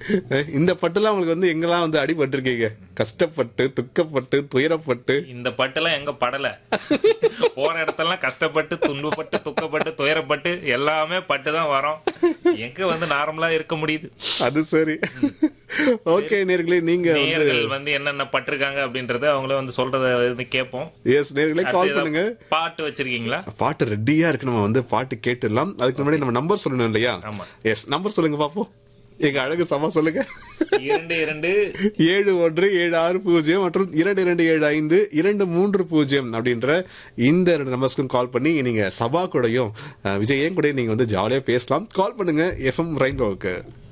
அஹ், இந்த பட்டுலாம் உங்களுக்கு வந்து எங்கெல்லாம் வந்து அடிபட்டிருக்கீங்க கஷ்டப்பட்டு துக்கப்பட்டு துயரப்பட்டு இந்த பட்டெல்லாம் எங்க படல போற இடத்தெல்லாம் கஷ்டப்பட்டு துன்பப்பட்டு துக்கப்பட்டு துயரப்பட்டு எல்லாமே பட்டு தான் வரோம் எங்க வந்து நார்மலா இருக்க முடியுது அது சரி ஓகே நேர்களே நீங்க வந்து நேயர்கள் வந்து என்னென்ன பட்டிருக்காங்க அப்படின்றத அவங்களே வந்து சொல்றத வந்து கேட்போம் எஸ் நேர்களே கால் அடுத்து பண்ணுங்க ஏதாவது பாட்டு வச்சிருக்கீங்களா பாட்டு ரெடியா இருக்கு நம்ம வந்து பாட்டு கேட்டுடலாம் அதுக்கு முன்னாடி நம்ம நம்பர் சொல்லணும் இல்லையா ஆமா. எஸ் நம்பர் சொல்லுங்க பாப்போம் எங்க அழகு சமா சொல்லுங்க இரண்டு இரண்டு ஏழு ஒன்று ஏழு ஆறு பூஜ்ஜியம் மற்றும் இரண்டு இரண்டு ஏழு ஐந்து இரண்டு மூன்று பூஜ்ஜியம் அப்படின்ற இந்த ரெண்டு நம்பர்ஸ்க்கும் கால் பண்ணி நீங்க சபா கூடயும் அஹ், விஜயன் கூட நீங்க வந்து ஜாலியா பேசலாம் கால் பண்ணுங்க எஃப்எம் ரெயின்போவுக்கு